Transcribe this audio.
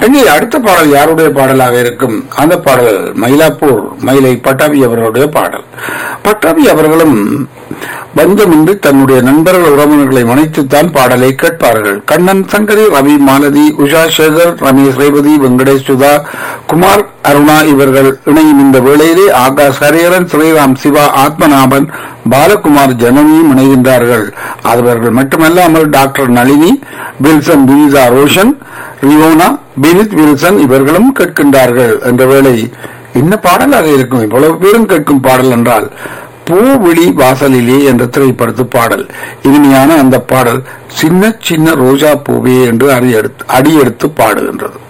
இங்கே அடுத்த பாடல் யாருடைய பாடலாக இருக்கும் அந்த பாடல் மயிலாப்பூர் மயிலை பட்டாபி அவர்களுடைய பாடல் பட்டாபி அவர்களும் பஞ்சமின்றி தன்னுடைய நண்பர்கள் உறவினர்களை மனைத்துத்தான் பாடலை கேட்பார்கள் கண்ணன் சங்கரி ரவி மாலதி உஷா சேகர் ரமேஷ் ரேவதி வெங்கடேஷ் சுதா குமார் அருணா இவர்கள் இணையும் இந்த வேளையிலே ஆகாஷ் ஹரியரன் ஸ்ரீராம் சிவா ஆத்மநாபன் பாலகுமார் ஜனனியும் இணைகின்றார்கள் அவர்கள் மட்டுமல்லாமல் doctor Nalini Wilson Vinitha Roshan Riyona Binith Wilson இவர்களும் கேட்கின்றார்கள் என்ற வேளை என்ன பாடலாக இருக்கும் இவ்வளவு பேரும் கேட்கும் பாடல் என்றால் பூவிழி வாசலிலே என்ற திரைப்படத்து பாடல் இனிமையான அந்த பாடல் சின்ன சின்ன ரோஜா பூவே என்று அடி எடுத்து பாடுகின்றது